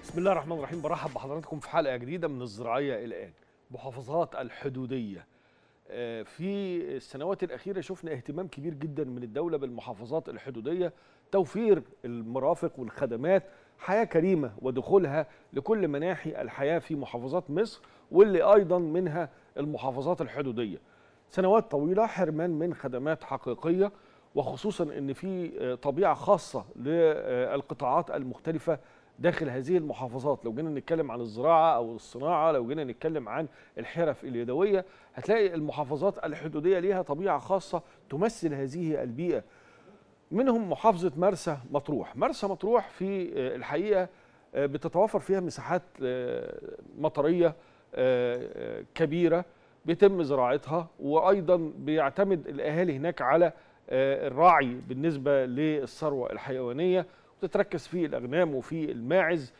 بسم الله الرحمن الرحيم برحب بحضراتكم في حلقه جديده من الزراعيه الان محافظات الحدوديه آه، في السنوات الاخيره شفنا اهتمام كبير جدا من الدوله بالمحافظات الحدوديه توفير المرافق والخدمات حياه كريمه ودخولها لكل مناحي الحياه في محافظات مصر واللي ايضا منها المحافظات الحدوديه سنوات طويله حرمان من خدمات حقيقيه وخصوصا ان في آه، طبيعه خاصه للقطاعات المختلفه داخل هذه المحافظات لو جينا نتكلم عن الزراعه او الصناعه لو جينا نتكلم عن الحرف اليدويه هتلاقي المحافظات الحدوديه ليها طبيعه خاصه تمثل هذه البيئه منهم محافظه مرسى مطروح مرسى مطروح في آه، الحقيقه آه، بتتوفر فيها مساحات آه، مطريه آه، آه، كبيره بيتم زراعتها وايضا بيعتمد الاهالي هناك على آه، الراعي بالنسبه للثروه الحيوانيه وتتركز في الاغنام وفي الماعز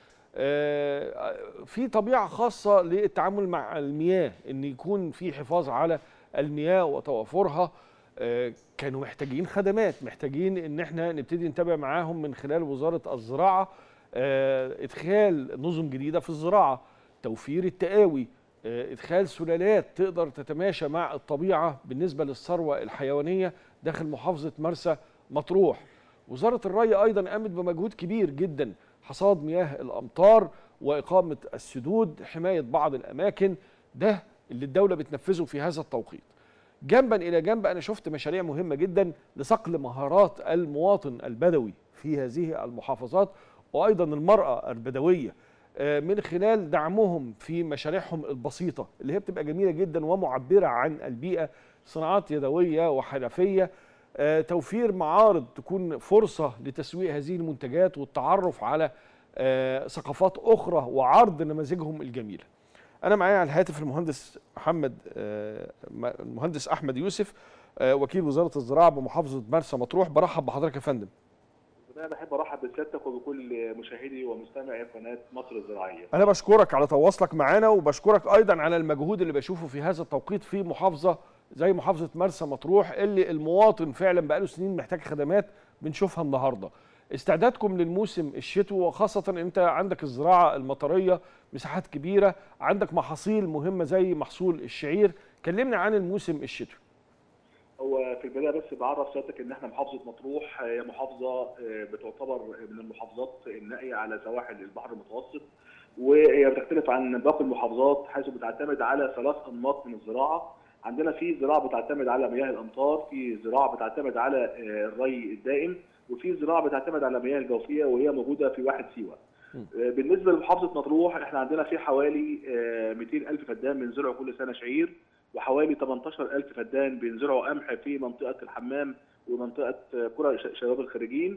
آه، في طبيعه خاصه للتعامل مع المياه ان يكون في حفاظ على المياه وتوافرها آه، كانوا محتاجين خدمات محتاجين ان احنا نبتدي نتابع معاهم من خلال وزاره الزراعه آه، ادخال نظم جديده في الزراعه توفير التقاوي آه، ادخال سلالات تقدر تتماشى مع الطبيعه بالنسبه للثروه الحيوانيه داخل محافظه مرسى مطروح وزاره الري ايضا قامت بمجهود كبير جدا حصاد مياه الامطار واقامه السدود حمايه بعض الاماكن ده اللي الدوله بتنفذه في هذا التوقيت جنبا الى جنب انا شفت مشاريع مهمه جدا لصقل مهارات المواطن البدوي في هذه المحافظات وايضا المراه البدويه آه، من خلال دعمهم في مشاريعهم البسيطه اللي هي بتبقى جميله جدا ومعبره عن البيئه صناعات يدويه وحرفيه آه، توفير معارض تكون فرصه لتسويق هذه المنتجات والتعرف على آه، ثقافات اخرى وعرض نماذجهم الجميله. انا معايا على الهاتف المهندس محمد آه، م- المهندس احمد يوسف آه، وكيل وزاره الزراعه بمحافظه مرسى مطروح برحب بحضرتك يا فندم. انا بحب ارحب بسيادتك وبكل مشاهدي ومستمعي قناه مصر الزراعيه. انا بشكرك على تواصلك معنا وبشكرك ايضا على المجهود اللي بشوفه في هذا التوقيت في محافظه زي محافظه مرسى مطروح اللي المواطن فعلا بقاله سنين محتاج خدمات بنشوفها النهارده. استعدادكم للموسم الشتوي وخاصه انت عندك الزراعه المطريه مساحات كبيره، عندك محاصيل مهمه زي محصول الشعير، كلمني عن الموسم الشتوي. هو في البدايه بس بعرف سيادتك ان احنا محافظه مطروح هي محافظه آه، بتعتبر من المحافظات النائيه على سواحل البحر المتوسط وهي بتختلف عن باقي المحافظات حيث بتعتمد على ثلاث انماط من الزراعه عندنا في زراعه بتعتمد على مياه الامطار في زراعه بتعتمد على آه، الري الدائم وفي زراعه بتعتمد على المياه الجوفيه وهي موجوده في واحد سيوه م. آه، بالنسبه لمحافظه مطروح احنا عندنا في حوالي آه، 200 الف فدان بينزرعوا كل سنه شعير وحوالي 18000 فدان بينزرعوا قمح في منطقه الحمام ومنطقه آه، قرى ش- شباب الخريجين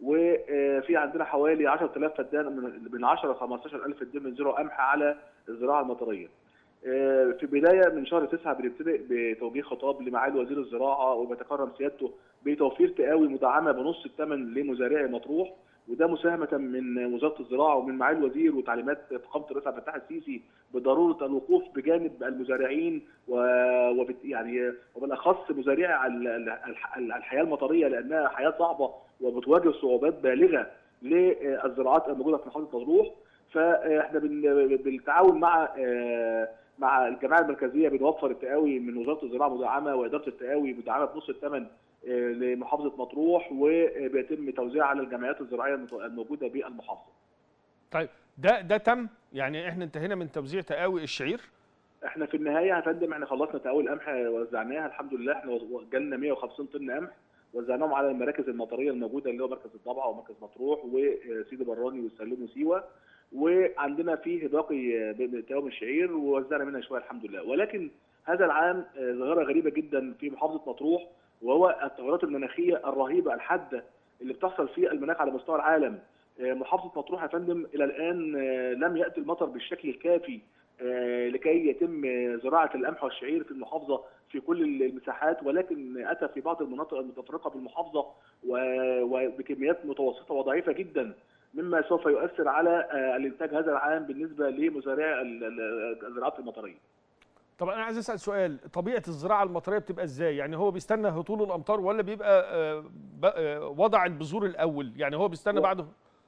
وفي عندنا حوالي 10000 فدان من- من 10 ل 15000 فدان بينزرعوا قمح على الزراعه المطريه. آه، في بدايه من شهر 9 بنبتدئ بتوجيه خطاب لمعالي وزير الزراعه وبيتكرم سيادته بتوفير تقاوي مدعمه بنص الثمن لمزارعي مطروح وده مساهمه من وزاره الزراعه ومن معالي الوزير وتعليمات فخامه الرئيس عبد الفتاح السيسي بضروره الوقوف بجانب المزارعين و... وبت... يعني وبالاخص مزارعي ال- ال- الح- الحياه المطريه لانها حياه صعبه وبتواجه صعوبات بالغه للزراعات الموجوده في محافظه مطروح فاحنا بال- بالتعاون مع آه، مع الجمعيه المركزيه بنوفر التقاوي من وزاره الزراعه مدعمه واداره التقاوي مدعمه بنص الثمن آه، لمحافظه مطروح وبيتم توزيعها على الجمعيات الزراعيه المت- الموجوده بالمحافظه. طيب ده ده تم يعني احنا انتهينا من توزيع تقاوي الشعير احنا في النهايه يا فندم احنا خلصنا تقاوي القمح وزعناها الحمد لله احنا جالنا 150 طن قمح وزعناهم على المراكز المطريه الموجوده اللي هو مركز الضبعه ومركز مطروح وسيدي براني والسلوم وسيوه وعندنا فيه باقي تقاوم الشعير ووزعنا منها شويه الحمد لله ولكن هذا العام آه، ظاهره غريبه جدا في محافظه مطروح وهو التغيرات المناخيه الرهيبه الحاده اللي بتحصل في المناخ على مستوى العالم آه، محافظه مطروح يا فندم الى الان آه، لم ياتي المطر بالشكل الكافي آه، لكي يتم آه، زراعه القمح والشعير في المحافظه في كل المساحات ولكن اتى في بعض المناطق المتفرقه في المحافظه و- وبكميات متوسطه وضعيفه جدا مما سوف يؤثر على آه، الانتاج هذا العام بالنسبه لمزارعي ال- ال- الزراعات المطريه. طب انا عايز اسال سؤال طبيعه الزراعه المطريه بتبقى ازاي يعني هو بيستنى هطول الامطار ولا بيبقى آه، ب- آه، وضع البذور الاول يعني هو بيستنى هو- بعده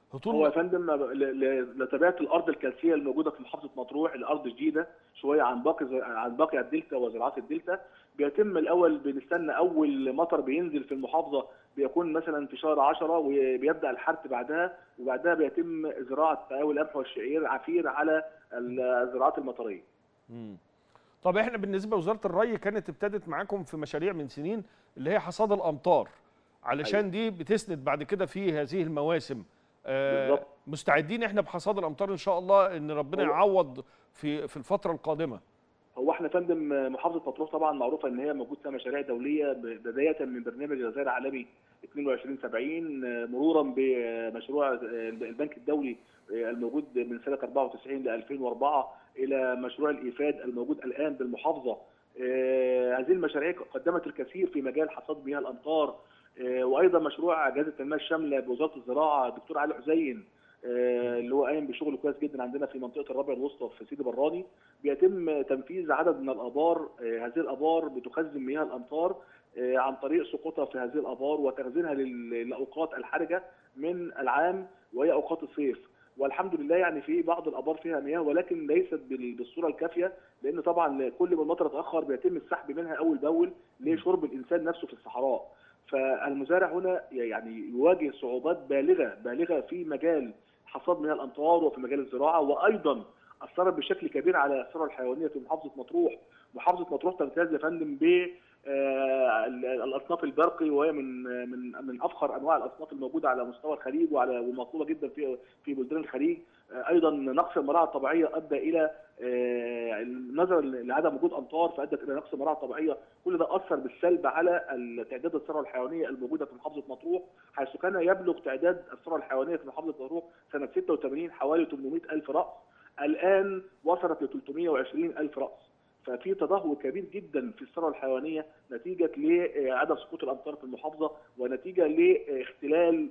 هطول هو يا فندم ل- ل- لطبيعه الارض الكالسيه الموجوده في محافظه مطروح الارض جديده شويه عن باقي ز- عن باقي الدلتا وزراعات الدلتا بيتم الاول بنستنى اول مطر بينزل في المحافظه بيكون مثلا في شهر 10 وبيبدا الحرث بعدها وبعدها بيتم زراعه تقاوي القمح والشعير عفير على الزراعات المطريه. مم. طب احنا بالنسبه لوزاره الري كانت ابتدت معاكم في مشاريع من سنين اللي هي حصاد الامطار علشان أيوة. دي بتسند بعد كده في هذه المواسم آه بالظبط. مستعدين احنا بحصاد الامطار ان شاء الله ان ربنا هو- يعوض في في الفتره القادمه هو احنا فندم محافظه مطروح طبعا معروفه ان هي موجود فيها مشاريع دوليه ب- بدايه من برنامج الغذاء العالمي 2270 مرورا بمشروع البنك الدولي الموجود من سنه 94 ل 2004 الى مشروع الايفاد الموجود الان بالمحافظه آه، هذه المشاريع قدمت الكثير في مجال حصاد مياه الامطار آه، وايضا مشروع جهاز التنميه الشامله بوزاره الزراعه الدكتور علي حسين آه، اللي هو قايم بشغل كويس جدا عندنا في منطقه الربع الوسطى في سيدي براني بيتم تنفيذ عدد من الابار آه، هذه الابار بتخزن مياه الامطار آه، عن طريق سقوطها في هذه الابار وتخزينها لل- للاوقات الحرجه من العام وهي اوقات الصيف والحمد لله يعني في بعض الابار فيها مياه ولكن ليست بال- بالصوره الكافيه لان طبعا كل ما المطر اتاخر بيتم السحب منها اول باول لشرب الانسان نفسه في الصحراء فالمزارع هنا يعني يواجه صعوبات بالغه بالغه في مجال حصاد مياه الامطار وفي مجال الزراعه وايضا اثرت بشكل كبير على الثروه الحيوانيه في محافظه مطروح محافظه مطروح تمتاز يا فندم ب آه، ال- الاصناف البرقي وهي من من من افخر انواع الاصناف الموجوده على مستوى الخليج وعلى ومطلوبه جدا في في بلدان الخليج آه، ايضا نقص المراعي الطبيعيه ادى الى آه، نظرا لعدم وجود امطار فادت الى نقص المراعي الطبيعيه كل ده اثر بالسلب على تعداد الثروه الحيوانيه الموجوده في محافظه مطروح حيث كان يبلغ تعداد الثروه الحيوانيه في محافظه مطروح سنه 86 حوالي 800 الف راس الان وصلت ل 320 الف راس ففي تدهور كبير جدا في الثروه الحيوانيه نتيجه لعدم سقوط الامطار في المحافظه ونتيجه لاختلال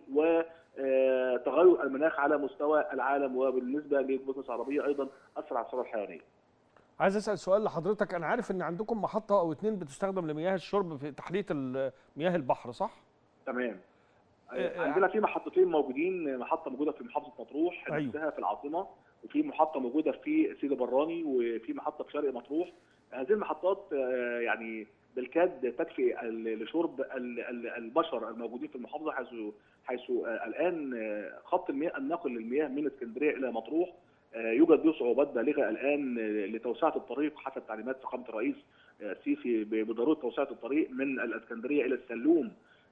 وتغير المناخ على مستوى العالم وبالنسبه لجمهوريه مصر العربيه ايضا اثر على الثروه الحيوانيه. عايز اسال سؤال لحضرتك انا عارف ان عندكم محطه او اتنين بتستخدم لمياه الشرب في تحليه ال- مياه البحر صح تمام. آه، عندنا في محطتين موجودين محطه موجوده في محافظه مطروح أيوة. نفسها في العاصمه وفي محطه موجوده في سيدي براني وفي محطه في شرق مطروح هذه المحطات آه، يعني بالكاد تكفي ال- لشرب ال- ال- البشر الموجودين في المحافظه حيث حيث آه، الان آه، خط المياه الناقل للمياه من اسكندريه الى مطروح آه، يوجد له صعوبات بالغه الان آه، لتوسعه الطريق حسب تعليمات فخامه الرئيس آه، السيسي ب- بضروره توسعه الطريق من الاسكندريه الى السلوم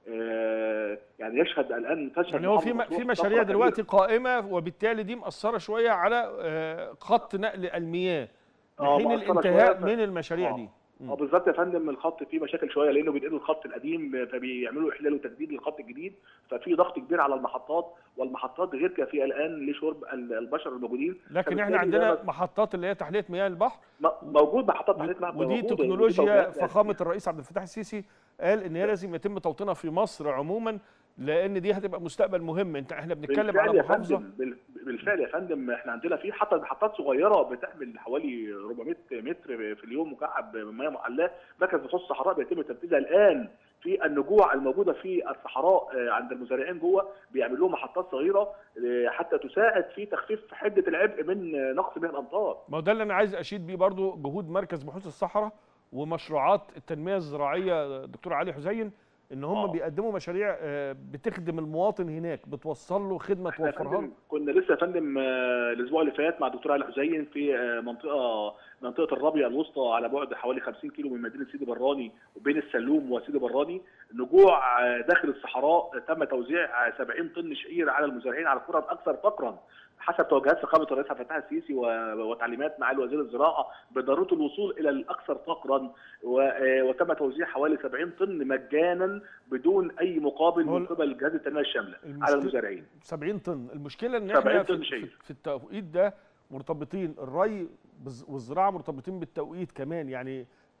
آه، يعني يشهد الان تشهد يعني هو في محافظة م- في مطروح مشاريع طفرة دلوقتي قائمه وبالتالي دي مأثره شويه على آه، خط نقل المياه آه، لحين مأثرة الانتهاء شوية ف- من المشاريع آه. دي مم. اه بالظبط يا فندم الخط فيه مشاكل شويه لانه بينقلوا الخط القديم فبيعملوا احلال وتجديد للخط الجديد ففي ضغط كبير على المحطات والمحطات غير كافيه الان لشرب ال- البشر الموجودين لكن احنا فبالتالي عندنا ده محطات اللي هي تحليه مياه البحر م- موجود محطات تحليه ماء ودي موجودة، تكنولوجيا توجيهات فخامه الرئيس عبد الفتاح السيسي قال ان هي لازم يتم توطينها في مصر عموما لان دي هتبقى مستقبل مهم انت احنا بنتكلم بالفعل على يا محافظه فندم بال- بالفعل يا فندم احنا عندنا في حتى محطات صغيره بتحمل حوالي 400 متر في اليوم مكعب مياه محلاه مركز بحوث الصحراء بيتم تنفيذها الان في النجوع الموجوده في الصحراء آه، عند المزارعين جوه بيعمل لهم محطات صغيره آه، حتى تساعد في تخفيف حده العبء من آه، نقص مياه الامطار ما هو ده اللي انا عايز اشيد بيه برضو جهود مركز بحوث الصحراء ومشروعات التنميه الزراعيه دكتور علي حسين ان هم آه. بيقدموا مشاريع آه، بتخدم المواطن هناك بتوصل له خدمه احنا يا توفرها فندم له كنا لسه يا فندم آه، الاسبوع اللي فات مع الدكتور علي حسين في آه، منطقه منطقه الرابيه الوسطى على بعد حوالي 50 كيلو من مدينه سيدي براني وبين السلوم وسيدي براني نجوع آه، داخل الصحراء آه، تم توزيع آه، 70 طن شعير على المزارعين على القرى الاكثر فقرا حسب توجيهات فخامه الرئيس عبد الفتاح السيسي و- وتعليمات معالي وزير الزراعه بضروره الوصول الى الاكثر فقرا و- آه، وتم توزيع حوالي 70 طن مجانا بدون اي مقابل هو من قبل جهاز التنميه الشامله على المشكلة- المزارعين 70 طن المشكله ان 70 احنا طن في, شعير. في, في التوقيت ده مرتبطين الري بالز- والزراعه مرتبطين بالتوقيت كمان يعني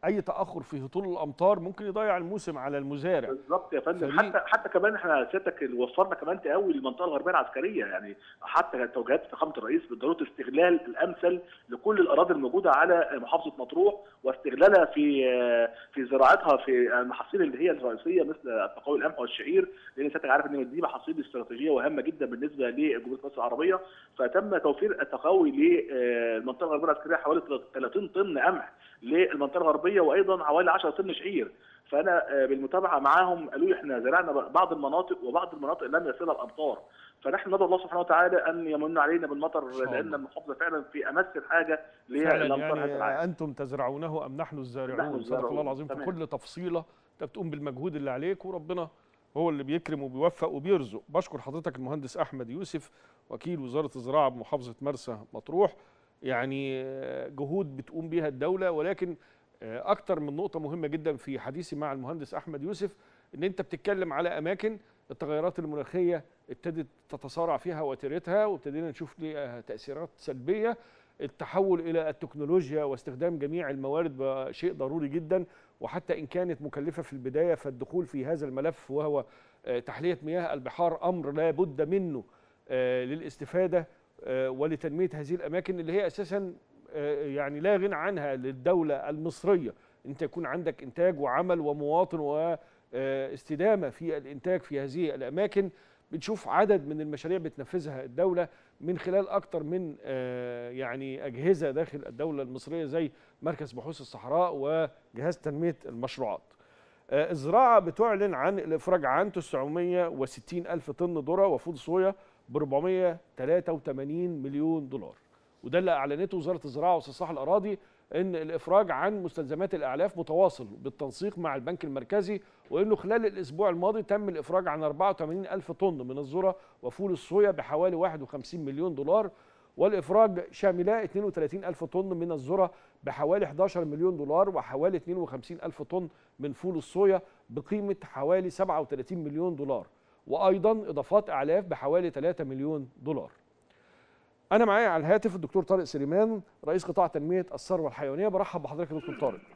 اي تاخر في هطول الامطار ممكن يضيع الموسم على المزارع بالظبط يا فندم فدي- حتى حتى كمان احنا سيادتك وفرنا كمان تقوي المنطقه الغربيه العسكريه يعني حتى توجيهات فخامه الرئيس بضروره استغلال الامثل لكل الاراضي الموجوده على محافظه مطروح واستغلالها في في زراعتها في المحاصيل اللي هي الرئيسيه مثل التقوي القمح والشعير لان سيادتك عارف ان دي محاصيل استراتيجيه وهامه جدا بالنسبه لجمهوريه مصر العربيه فتم توفير التقوي للمنطقه الغربيه العسكريه حوالي 30 طن قمح للمنطقه الغربيه وايضا حوالي 10 طن شعير فانا آه، بالمتابعه معاهم قالوا لي احنا زرعنا بعض المناطق وبعض المناطق لم يصلها الامطار فنحن ندعو الله سبحانه وتعالى ان يمن علينا بالمطر شاء الله. لان المحافظه فعلا في امس الحاجه فعلا للامطار هذا العام يعني انتم تزرعونه ام نحن الزارعون نحن صدق الزارعون. الله العظيم في تمام. كل تفصيله انت بتقوم بالمجهود اللي عليك وربنا هو اللي بيكرم وبيوفق وبيرزق بشكر حضرتك المهندس احمد يوسف وكيل وزاره الزراعه بمحافظه مرسى مطروح يعني آه، جهود بتقوم بيها الدوله ولكن آه، اكتر من نقطه مهمه جدا في حديثي مع المهندس احمد يوسف ان انت بتتكلم على اماكن التغيرات المناخيه ابتدت تتصارع فيها وتيرتها وابتدينا نشوف ليها تاثيرات سلبيه التحول الى التكنولوجيا واستخدام جميع الموارد بقى شيء ضروري جدا وحتى ان كانت مكلفه في البدايه فالدخول في هذا الملف وهو آه، تحليه مياه البحار امر لا بد منه آه، للاستفاده آه، ولتنميه هذه الاماكن اللي هي اساسا آه، يعني لا غنى عنها للدوله المصريه انت يكون عندك انتاج وعمل ومواطن واستدامه في الانتاج في هذه الاماكن بنشوف عدد من المشاريع بتنفذها الدوله من خلال اكتر من آه، يعني اجهزه داخل الدوله المصريه زي مركز بحوث الصحراء وجهاز تنميه المشروعات. آه، الزراعه بتعلن عن الافراج عن 960 الف طن ذره وفول صويا ب 483 مليون دولار. وده اللي اعلنته وزاره الزراعه واستصلاح الاراضي ان الافراج عن مستلزمات الاعلاف متواصل بالتنسيق مع البنك المركزي وانه خلال الاسبوع الماضي تم الافراج عن 84 الف طن من الذره وفول الصويا بحوالي 51 مليون دولار والافراج شاملا 32 الف طن من الذره بحوالي 11 مليون دولار وحوالي 52 الف طن من فول الصويا بقيمه حوالي 37 مليون دولار وايضا اضافات اعلاف بحوالي 3 مليون دولار انا معايا على الهاتف الدكتور طارق سليمان رئيس قطاع تنميه الثروه الحيوانيه برحب بحضرتك يا دكتور طارق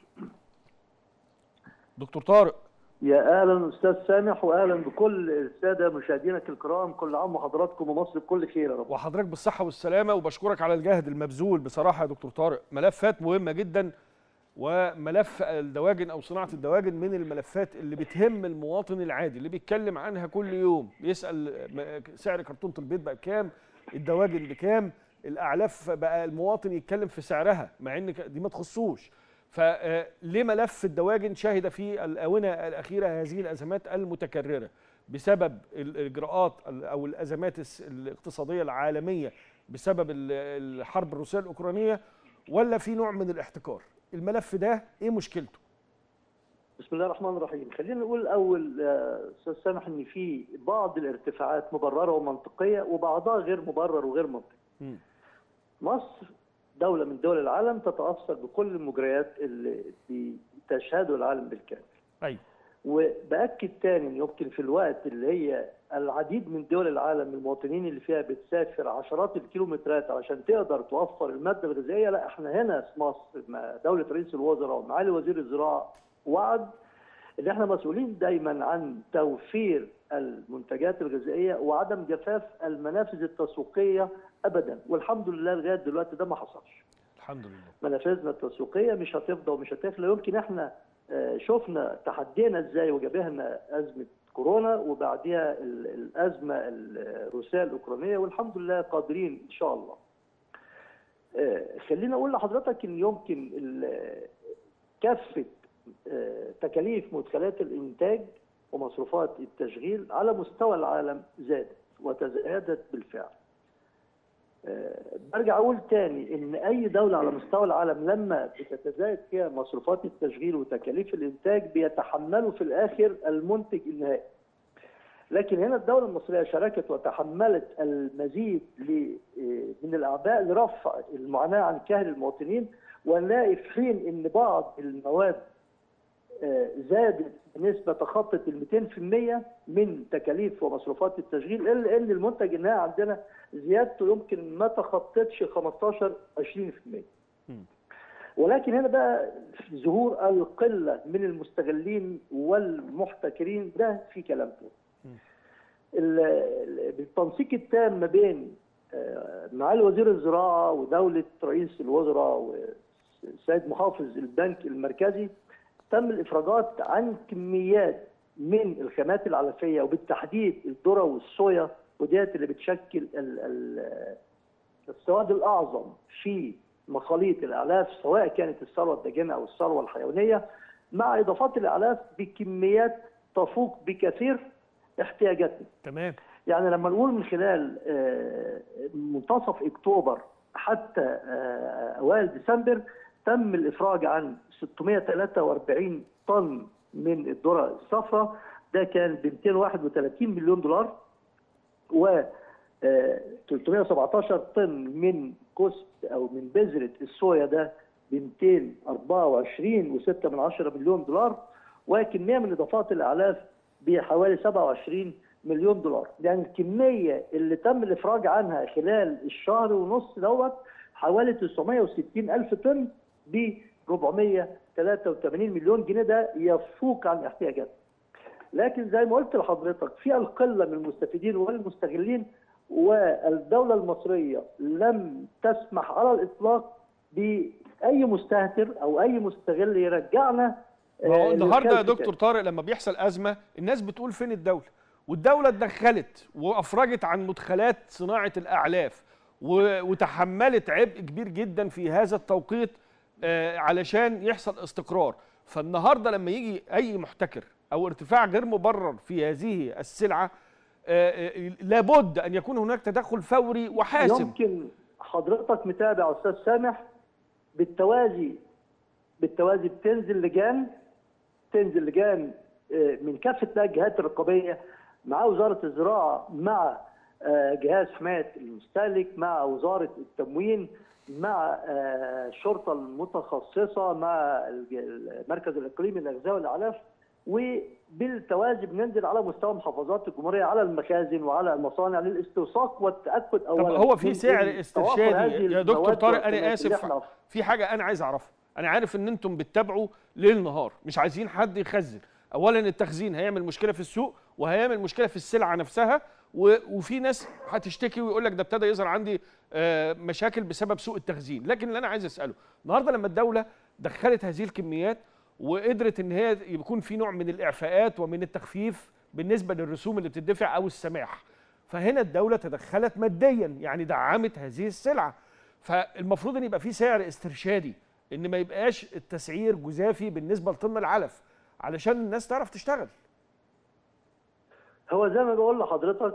دكتور طارق يا اهلا استاذ سامح واهلا بكل الساده مشاهدينك الكرام كل عام وحضراتكم ومصر بكل خير يا رب وحضرتك بالصحه والسلامه وبشكرك على الجهد المبذول بصراحه يا دكتور طارق ملفات مهمه جدا وملف الدواجن او صناعه الدواجن من الملفات اللي بتهم المواطن العادي اللي بيتكلم عنها كل يوم بيسال م- سعر كرتونه البيض بقى بكام الدواجن بكام الاعلاف بقى المواطن يتكلم في سعرها مع ان ك- دي ما تخصوش فليه ملف الدواجن شهد في الاونه الاخيره هذه الازمات المتكرره بسبب الاجراءات ال- او الازمات الس- الاقتصاديه العالميه بسبب ال- الحرب الروسيه الاوكرانيه ولا في نوع من الاحتكار الملف ده ايه مشكلته بسم الله الرحمن الرحيم خلينا نقول الاول آه، استاذ سامح ان في بعض الارتفاعات مبرره ومنطقيه وبعضها غير مبرر وغير منطقي مم. مصر دولة من دول العالم تتأثر بكل المجريات اللي بتشهده العالم بالكامل ايوه وبأكد تاني إن يمكن في الوقت اللي هي العديد من دول العالم المواطنين اللي فيها بتسافر عشرات الكيلومترات علشان تقدر توفر المادة الغذائية لا احنا هنا في مصر مع دولة رئيس الوزراء ومعالي وزير الزراعة وعد ان احنا مسؤولين دايما عن توفير المنتجات الغذائية وعدم جفاف المنافذ التسويقية ابدا والحمد لله لغاية دلوقتي ده ما حصلش الحمد لله منافذنا التسويقيه مش هتفضى ومش هتخلى يمكن احنا آه، شفنا تحدينا ازاي وجابهنا ازمه كورونا وبعديها ال- الازمه الروسيه الاوكرانيه والحمد لله قادرين ان شاء الله. آه، خليني اقول لحضرتك ان يمكن ال- كافه آه، تكاليف مدخلات الانتاج ومصروفات التشغيل على مستوى العالم زادت وتزايدت بالفعل. آه، برجع اقول تاني ان اي دوله على مستوى العالم لما بتتزايد فيها مصروفات التشغيل وتكاليف الانتاج بيتحملوا في الاخر المنتج النهائي. لكن هنا الدوله المصريه شاركت وتحملت المزيد ل- آه، من الاعباء لرفع المعاناه عن كاهل المواطنين ونلاقي في حين ان بعض المواد آه، زادت بنسبه تخطت ال 200% من تكاليف ومصروفات التشغيل الا ان المنتج النهائي عندنا زيادته يمكن ما تخطتش 15 20% مم. ولكن هنا بقى ظهور القله من المستغلين والمحتكرين ده في كلام فيه. ال- ال- بالتنسيق التام ما بين آه، معالي وزير الزراعه ودوله رئيس الوزراء والسيد محافظ البنك المركزي تم الافراجات عن كميات من الخامات العلفيه وبالتحديد الذره والصويا وديت اللي بتشكل ال- ال- السواد الاعظم في مخاليط الاعلاف سواء كانت الثروه الداجنه او الثروه الحيوانيه مع اضافات الاعلاف بكميات تفوق بكثير احتياجاتنا. تمام يعني لما نقول من خلال آه، منتصف اكتوبر حتى آه، اوائل ديسمبر تم الافراج عن 643 طن من الذره الصفراء ده كان ب 231 مليون دولار و آه، 317 طن من كوست او من بذره الصويا ده ب 224 و6 من 10 مليون دولار وكميه من اضافات الاعلاف بحوالي 27 مليون دولار يعني الكميه اللي تم الافراج عنها خلال الشهر ونص دوت حوالي 960 الف طن ب 483 مليون جنيه ده يفوق عن احتياجاتنا لكن زي ما قلت لحضرتك في القله من المستفيدين والمستغلين والدوله المصريه لم تسمح على الاطلاق باي مستهتر او اي مستغل يرجعنا ما هو آه، النهارده يا للخلف دكتور طارق لما بيحصل ازمه الناس بتقول فين الدوله والدوله اتدخلت وافرجت عن مدخلات صناعه الاعلاف و- وتحملت عبء كبير جدا في هذا التوقيت آه، علشان يحصل استقرار فالنهارده لما يجي اي محتكر او ارتفاع غير مبرر في هذه السلعه آه، آه، لابد ان يكون هناك تدخل فوري وحاسم يمكن حضرتك متابع استاذ سامح بالتوازي بالتوازي بتنزل لجان تنزل لجان آه، من كافه بقى الجهات الرقابيه مع وزاره الزراعه مع آه، جهاز حمايه المستهلك مع وزاره التموين مع آه، الشرطه المتخصصه مع الج- المركز الاقليمي للغذاء والاعلاف وبالتوازي بننزل على مستوى محافظات الجمهوريه على المخازن وعلى المصانع للاستوثاق والتاكد طب اولا هو في من سعر إن توافر استرشادي هذه يا دكتور المواد طارق انا والخامات اللي اسف إحنا في حاجه انا عايز اعرفها انا عارف ان انتم بتتابعوا ليل نهار مش عايزين حد يخزن اولا التخزين هيعمل مشكله في السوق وهيعمل مشكله في السلعه نفسها و- وفي ناس هتشتكي ويقول لك ده ابتدى يظهر عندي آه، مشاكل بسبب سوء التخزين لكن اللي انا عايز اساله النهارده لما الدوله دخلت هذه الكميات وقدرت ان هي يكون في نوع من الاعفاءات ومن التخفيف بالنسبه للرسوم اللي بتدفع او السماح فهنا الدوله تدخلت ماديا يعني دعمت هذه السلعه فالمفروض ان يبقى في سعر استرشادي ان ما يبقاش التسعير جزافي بالنسبه لطن العلف علشان الناس تعرف تشتغل هو زي ما بقول لحضرتك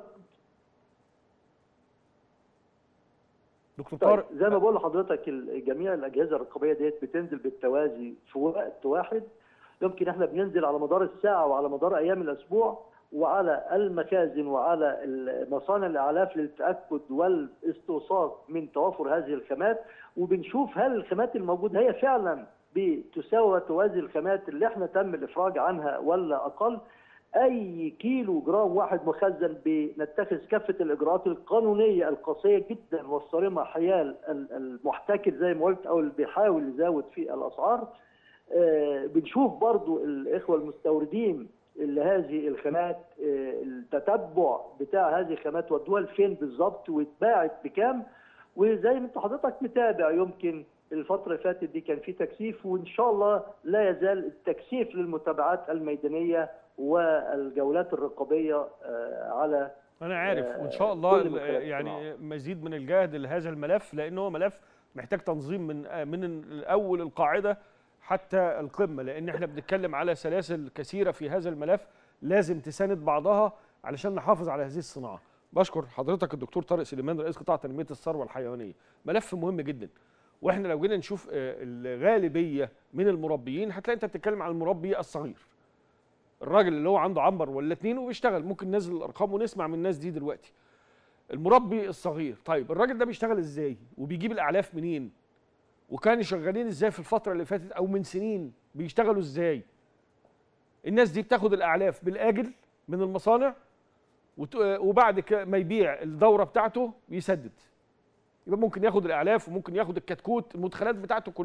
دكتور طيب طارق زي ما بقول لحضرتك ال- جميع الاجهزه الرقابيه ديت بتنزل بالتوازي في وقت واحد يمكن احنا بننزل على مدار الساعه وعلى مدار ايام الاسبوع وعلى المخازن وعلى مصانع الاعلاف للتاكد والاستوثاق من توافر هذه الخامات وبنشوف هل الخامات الموجوده هي فعلا بتساوي وتوازي الخامات اللي احنا تم الافراج عنها ولا اقل اي كيلو جرام واحد مخزن بنتخذ كافه الاجراءات القانونيه القاسيه جدا والصارمه حيال ال- المحتكر زي ما قلت او اللي بيحاول يزود في الاسعار آه، بنشوف برضو الاخوه المستوردين اللي هذه الخامات آه، التتبع بتاع هذه الخامات ودوها لفين بالظبط واتباعت بكام وزي ما انت حضرتك متابع يمكن الفترة اللي فاتت دي كان في تكثيف وإن شاء الله لا يزال التكثيف للمتابعات الميدانية والجولات الرقابية آه، على انا عارف آه، وان شاء الله كل ال- مدخلات يعني مزيد من الجهد لهذا الملف لان هو ملف محتاج تنظيم من آه، من اول القاعده حتى القمه لان احنا بنتكلم على سلاسل كثيره في هذا الملف لازم تساند بعضها علشان نحافظ على هذه الصناعه بشكر حضرتك الدكتور طارق سليمان رئيس قطاع تنميه الثروه الحيوانيه ملف مهم جدا واحنا لو جينا نشوف آه، الغالبيه من المربيين هتلاقي انت بتتكلم عن المربي الصغير الراجل اللي هو عنده عنبر ولا اتنين وبيشتغل ممكن ننزل الارقام ونسمع من الناس دي دلوقتي المربي الصغير طيب الراجل ده بيشتغل ازاي وبيجيب الاعلاف منين وكانوا شغالين ازاي في الفتره اللي فاتت او من سنين بيشتغلوا ازاي الناس دي بتاخد الاعلاف بالاجل من المصانع وت- وبعد ك- ما يبيع الدوره بتاعته بيسدد يبقى ممكن ياخد الاعلاف وممكن ياخد الكتكوت المدخلات بتاعته كلها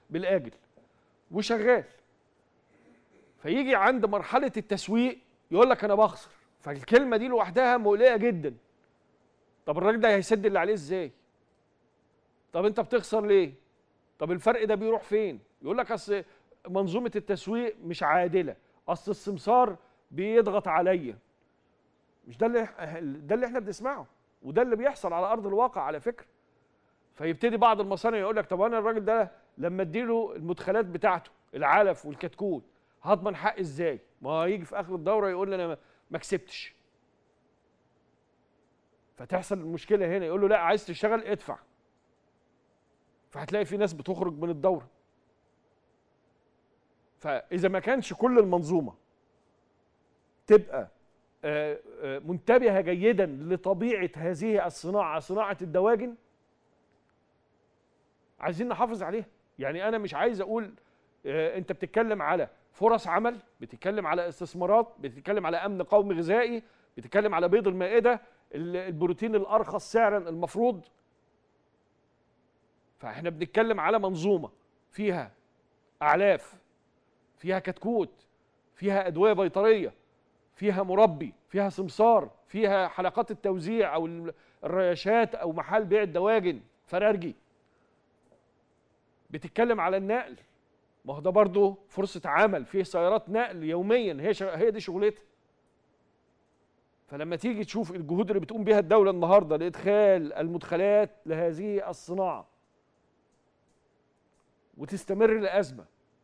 بالاجل وشغال فيجي عند مرحله التسويق يقول لك انا بخسر فالكلمه دي لوحدها مقلقه جدا طب الراجل ده هيسد اللي عليه ازاي طب انت بتخسر ليه طب الفرق ده بيروح فين يقول لك اصل منظومه التسويق مش عادله اصل السمسار بيضغط عليا مش ده اللي ده اللي احنا بنسمعه وده اللي بيحصل على ارض الواقع على فكره فيبتدي بعض المصانع يقول لك طب انا الراجل ده لما اديله المدخلات بتاعته العلف والكتكوت هضمن حقي ازاي ما هو هيجي في اخر الدوره يقول لي انا ما- ما كسبتش فتحصل المشكله هنا يقول له لا عايز تشتغل ادفع فهتلاقي في ناس بتخرج من الدوره فاذا ما كانش كل المنظومه تبقى آه، آه، منتبهه جيدا لطبيعه هذه الصناعه صناعه الدواجن عايزين نحافظ عليها يعني انا مش عايز اقول آه، انت بتتكلم على فرص عمل بتتكلم على استثمارات بتتكلم على امن قومي غذائي بتتكلم على بيض المائده ال- البروتين الارخص سعرا المفروض فاحنا بنتكلم على منظومه فيها اعلاف فيها كتكوت فيها ادويه بيطريه فيها مربي فيها سمسار فيها حلقات التوزيع او ال- الرياشات او محل بيع الدواجن فرارجي بتتكلم على النقل ما هو ده برضه فرصه عمل فيه سيارات نقل يوميا هي شغ... هي دي شغلتها فلما تيجي تشوف الجهود اللي بتقوم بها الدوله النهارده لادخال المدخلات لهذه الصناعه وتستمر الازمه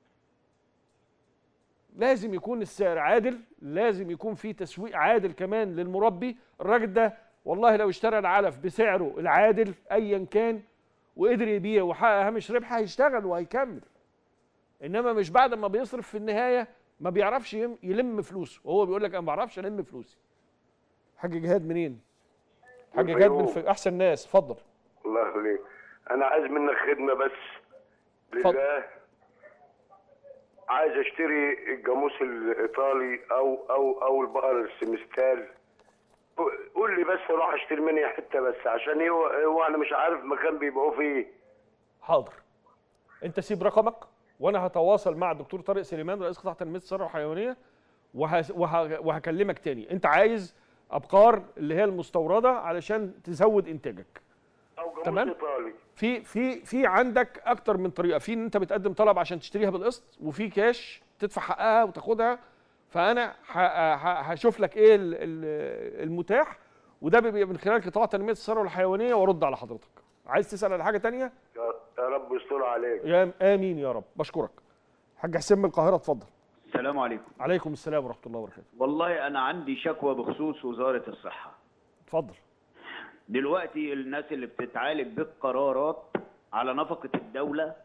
لازم يكون السعر عادل لازم يكون في تسويق عادل كمان للمربي الراجل ده والله لو اشترى العلف بسعره العادل ايا كان وقدر يبيع وحقق هامش ربح هيشتغل وهيكمل انما مش بعد ما بيصرف في النهايه ما بيعرفش يم- يلم فلوسه وهو بيقول لك انا ما بعرفش الم فلوسي حاج جهاد منين حاج من جهاد من الفيوم. الف... احسن ناس اتفضل الله يخليك انا عايز منك خدمه بس اتفضل. لله عايز اشتري الجاموس الايطالي او او او البقر السمستال قول لي بس اروح اشتري مني حته بس عشان ايه هو هو انا مش عارف مكان بيبيعوه فيه حاضر انت سيب رقمك وانا هتواصل مع الدكتور طارق سليمان رئيس قطاع تنميه الثروه الحيوانيه وه... وه... وهكلمك تاني انت عايز ابقار اللي هي المستورده علشان تزود انتاجك او جاموس تمام. ايطالي في في في عندك اكتر من طريقه في ان انت بتقدم طلب عشان تشتريها بالقسط وفي كاش تدفع حقها وتاخدها فانا ه- ه- هشوف لك ايه ال- ال- المتاح وده بيبقى من خلال قطاع تنميه الثروه الحيوانيه وارد على حضرتك عايز تسال على حاجه تانية يا يا رب يستر عليك يا امين يا رب بشكرك حاج حسين من القاهره اتفضل السلام عليكم عليكم السلام ورحمه الله وبركاته والله انا عندي شكوى بخصوص وزاره الصحه اتفضل دلوقتي الناس اللي بتتعالج بالقرارات على نفقه الدوله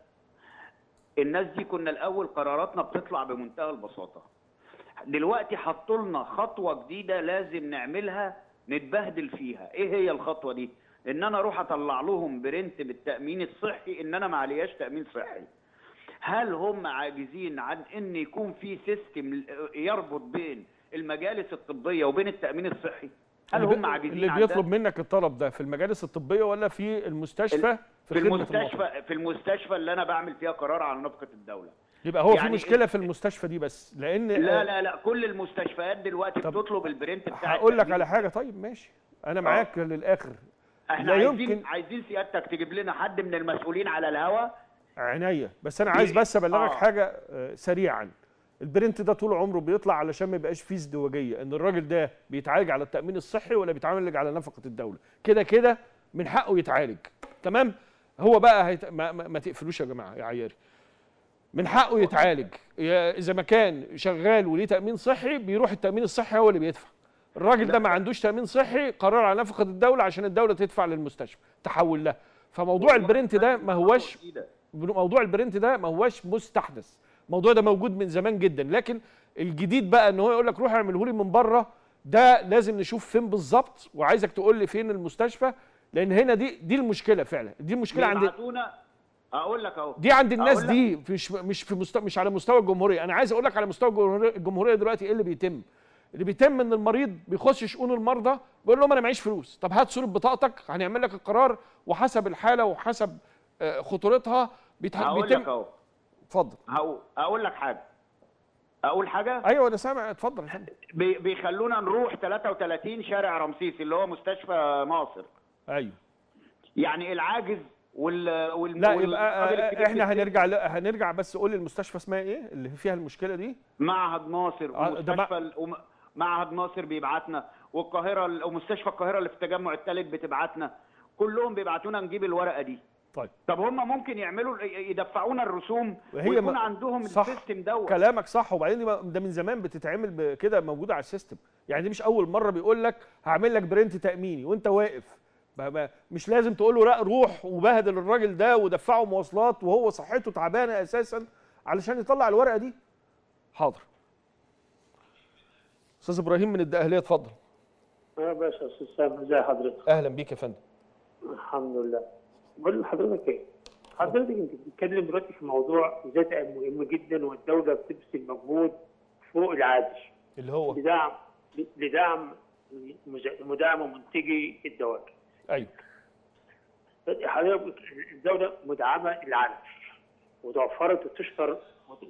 الناس دي كنا الاول قراراتنا بتطلع بمنتهى البساطه دلوقتي حطوا لنا خطوه جديده لازم نعملها نتبهدل فيها ايه هي الخطوه دي ان انا اروح اطلع لهم برنت بالتامين الصحي ان انا ما علياش تامين صحي هل هم عاجزين عن ان يكون في سيستم يربط بين المجالس الطبيه وبين التامين الصحي هل اللي هم بي- عاجزين اللي عن ده؟ بيطلب منك الطلب ده في المجالس الطبيه ولا في المستشفى في خدمة المواطن؟ المستشفى في المستشفى اللي انا بعمل فيها قرار على نفقه الدوله يبقى هو في يعني مشكله ال- في المستشفى دي بس لان لا لا لا كل المستشفيات دلوقتي طب بتطلب البرنت بتاع هقول لك التأمين. على حاجه طيب ماشي انا معاك للاخر احنا لا عايزين يمكن- عايزين سيادتك تجيب لنا حد من المسؤولين على الهوا عينيا بس انا عايز بس ابلغك آه. حاجه آه، سريعا البرنت ده طول عمره بيطلع علشان ما يبقاش فيه ازدواجيه ان الراجل ده بيتعالج على التامين الصحي ولا بيتعالج على نفقه الدوله كده كده من حقه يتعالج تمام هو بقى هيت... ما, ما, ما تقفلوش يا جماعه يا عياري من حقه يتعالج يا- اذا ما كان شغال وليه تامين صحي بيروح التامين الصحي هو اللي بيدفع الراجل ده ما عندوش تامين صحي قرر على نفقه الدوله عشان الدوله تدفع للمستشفى تحول لها فموضوع البرنت ده ما هوش موضوع البرنت ده ما هوش مستحدث الموضوع ده موجود من زمان جدا لكن الجديد بقى ان هو يقول لك روح اعمله لي من بره ده لازم نشوف فين بالظبط وعايزك تقول لي فين المستشفى لان هنا دي دي المشكله فعلا دي المشكله عند يبعتونا اقول لك اهو دي عند الناس أقول لك- دي مش مش في مستوى مش على مستوى الجمهوريه انا عايز اقول لك على مستوى الجمهوريه الجمهوريه دلوقتي ايه اللي بيتم اللي بيتم ان المريض بيخش شؤون المرضى بيقول لهم انا معيش فلوس طب هات صوره بطاقتك هنعمل لك القرار وحسب الحاله وحسب آه، خطورتها بيتح- هقول بيتم لك اهو اتفضل هقول اقول لك حاجه اقول حاجه ايوه انا سامع اتفضل يا فندم بي- بيخلونا نروح 33 شارع رمسيس اللي هو مستشفى ناصر ايوه يعني العاجز وال, وال... لا والراجل يبقى الكبير آه، احنا في السن. هنرجع ل- هنرجع بس قول لي المستشفى اسمها ايه اللي فيها المشكله دي معهد ناصر آه، ده ومستشفى ال- وم- معهد ناصر بيبعتنا والقاهره ال- ومستشفى القاهره اللي في التجمع الثالث بتبعتنا كلهم بيبعتونا نجيب الورقه دي طيب طب هم ممكن يعملوا يدفعونا الرسوم وهي ويكون ما- عندهم صح. السيستم دوت كلامك صح وبعدين دي ما- ده من زمان بتتعمل ب- كده موجوده على السيستم يعني دي مش اول مره بيقول لك هعمل لك برنت تاميني وانت واقف ما- ما- مش لازم تقول له لا روح وبهدل الراجل ده ودفعه مواصلات وهو صحته تعبانه اساسا علشان يطلع الورقه دي حاضر استاذ ابراهيم من الدقهليه اتفضل يا باشا استاذ سامي ازي حضرتك؟ اهلا بيك يا فندم الحمد لله. بقول لحضرتك ايه؟ حضرتك انت بتتكلم دلوقتي في موضوع ذات مهم جدا والدوله بتبذل مجهود فوق العادي اللي هو لدعم لدعم مز- مدعمه منتجي الدواجن. ايوه حضرتك الدوله مدعمه العلف وتوفرت وتشكر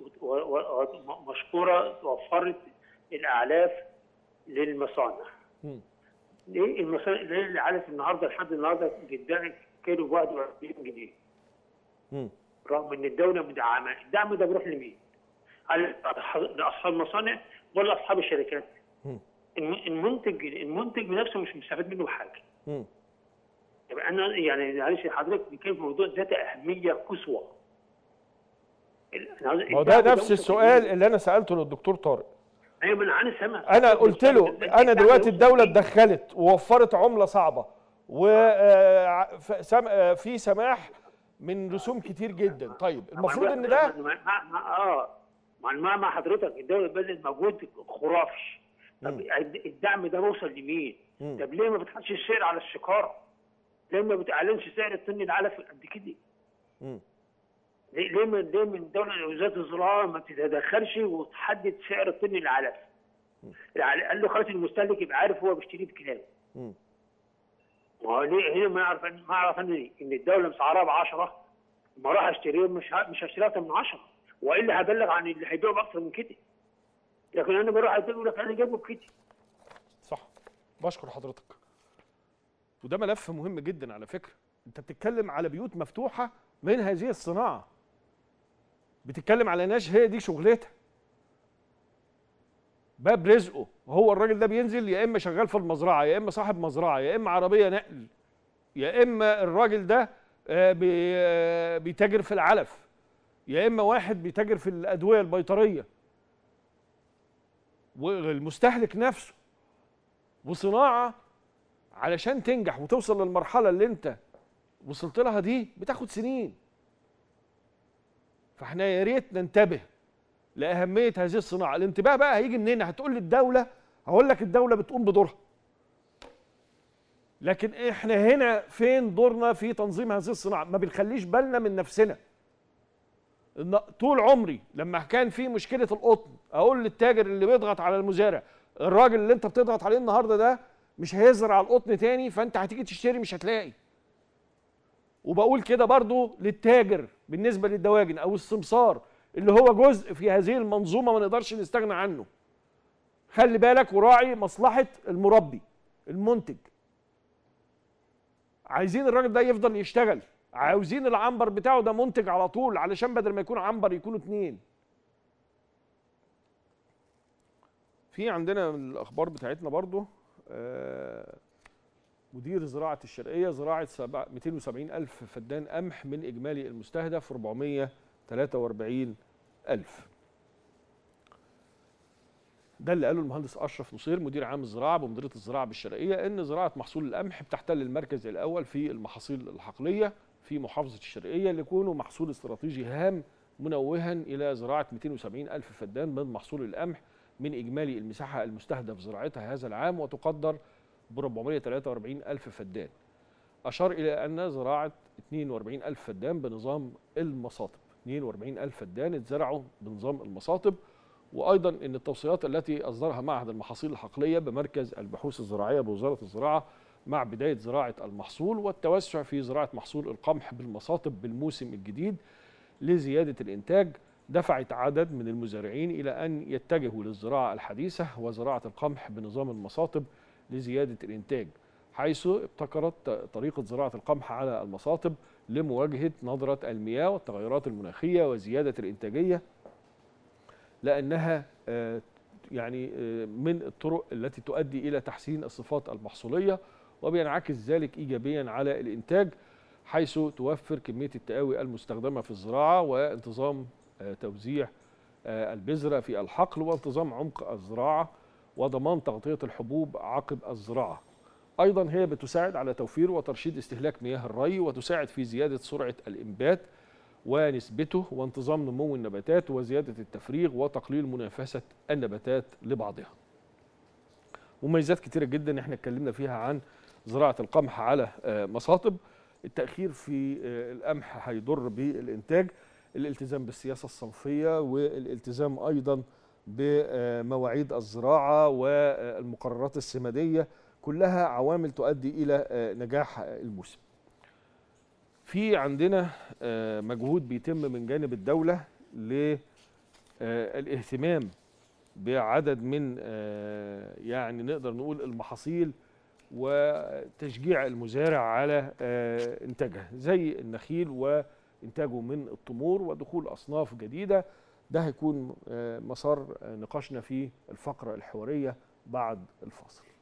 ومشكوره توفرت الاعلاف للمصانع. مم. ليه المصانع ليه العلف النهارده لحد النهارده بيتباع كيلو ب 21 جنيه مم. رغم ان الدوله مدعمه، الدعم ده بيروح لمين؟ هل لاصحاب المصانع ولا اصحاب الشركات؟ مم. الم- المنتج المنتج بنفسه مش مستفاد منه بحاجه. مم. يبقى انا يعني معلش حضرتك بنتكلم في موضوع ذات اهميه قصوى. ال- أنا عاوز- ما هو ده الدعم نفس السؤال اللي انا سالته للدكتور طارق ايوه ما انا انا سامع انا قلت له انا دلوقتي الدوله الدخل اتدخلت ووفرت عمله صعبه وفي سماح من رسوم كتير جدا طيب المفروض ان ده ما ما ما اه مع مع مع حضرتك الدوله بذلت مجهود خرافي طب الدعم ده بيوصل لمين؟ مم. طب ليه ما بتحطش السعر على الشكاره؟ ليه ما بتعلنش سعر الطن العلف قد كده؟ مم. ليه ليه من ليه من دوله وزاره الزراعه ما تتدخلش وتحدد سعر الطن العلف؟ يعني قال له خلاص المستهلك يبقى عارف هو بيشتريه بكام. مم. ما هو ليه هنا ما يعرف ما يعرف ان ان الدوله مسعرها ب 10 ما راح اشتريه مش ه- مش هشتريها أكتر من 10 والا هبلغ عن اللي هيبيعه باكثر من كده لكن انا بروح اقول لك انا جايبه بكده صح بشكر حضرتك وده ملف مهم جدا على فكره انت بتتكلم على بيوت مفتوحه من هذه الصناعه بتتكلم على ناس هي دي شغلتها باب رزقه وهو الراجل ده بينزل يا اما شغال في المزرعه يا اما صاحب مزرعه يا اما عربيه نقل يا اما الراجل ده آه، بي- آه، بيتاجر في العلف يا اما واحد بيتاجر في الادويه البيطريه والمستهلك نفسه وصناعه علشان تنجح وتوصل للمرحله اللي انت وصلت لها دي بتاخد سنين فاحنا يا ريت ننتبه لاهميه هذه الصناعه الانتباه بقى هيجي منين هتقول لي الدوله هقول لك الدوله بتقوم بدورها لكن احنا هنا فين دورنا في تنظيم هذه الصناعه ما بنخليش بالنا من نفسنا إن طول عمري لما كان في مشكله القطن اقول للتاجر اللي بيضغط على المزارع الراجل اللي انت بتضغط عليه النهارده ده مش هيزرع القطن تاني فانت هتيجي تشتري مش هتلاقي وبقول كده برضو للتاجر بالنسبه للدواجن او السمسار اللي هو جزء في هذه المنظومه ما نقدرش نستغنى عنه خلي بالك وراعي مصلحه المربي المنتج عايزين الراجل ده يفضل يشتغل عاوزين العنبر بتاعه ده منتج على طول علشان بدل ما يكون عنبر يكونوا اتنين في عندنا من الاخبار بتاعتنا برضو آه، مدير زراعه الشرقيه زراعه سبع- 270 الف فدان قمح من اجمالي المستهدف 443 الف ده اللي قاله المهندس اشرف نصير مدير عام الزراعه بمديريه الزراعه بالشرقيه ان زراعه محصول القمح بتحتل المركز الاول في المحاصيل الحقليه في محافظه الشرقيه لكونه محصول استراتيجي هام منوها الى زراعه 270 الف فدان من محصول القمح من اجمالي المساحه المستهدف زراعتها هذا العام وتقدر ب 443 الف فدان اشار الى ان زراعه 42 الف فدان بنظام المصاطب 42 الف فدان اتزرعوا بنظام المصاطب وايضا ان التوصيات التي اصدرها معهد المحاصيل الحقليه بمركز البحوث الزراعيه بوزاره الزراعه مع بدايه زراعه المحصول والتوسع في زراعه محصول القمح بالمصاطب بالموسم الجديد لزياده الانتاج دفعت عدد من المزارعين إلى أن يتجهوا للزراعة الحديثة وزراعة القمح بنظام المصاطب لزيادة الإنتاج حيث ابتكرت طريقة زراعة القمح على المصاطب لمواجهة نظرة المياه والتغيرات المناخية وزيادة الإنتاجية لأنها آه، يعني آه، من الطرق التي تؤدي إلى تحسين الصفات المحصولية وبينعكس ذلك إيجابيا على الإنتاج حيث توفر كمية التقاوي المستخدمة في الزراعة وانتظام آه، توزيع آه، البذرة في الحقل وانتظام عمق الزراعة وضمان تغطية الحبوب عقب الزراعة أيضا هي بتساعد على توفير وترشيد استهلاك مياه الري وتساعد في زيادة سرعة الإنبات ونسبته وانتظام نمو النباتات وزيادة التفريغ وتقليل منافسة النباتات لبعضها مميزات كتيرة جدا احنا اتكلمنا فيها عن زراعة القمح على آه، مصاطب التأخير في آه، القمح هيضر بالإنتاج الالتزام بالسياسة الصنفية والالتزام أيضا بمواعيد الزراعة والمقررات السمادية كلها عوامل تؤدي إلى آه، نجاح الموسم في عندنا آه، مجهود بيتم من جانب الدولة للاهتمام بعدد من آه، يعني نقدر نقول المحاصيل وتشجيع المزارع على آه، انتاجها زي النخيل وانتاجه من التمور ودخول اصناف جديده ده هيكون آه، مسار آه، نقاشنا في الفقره الحواريه بعد الفاصل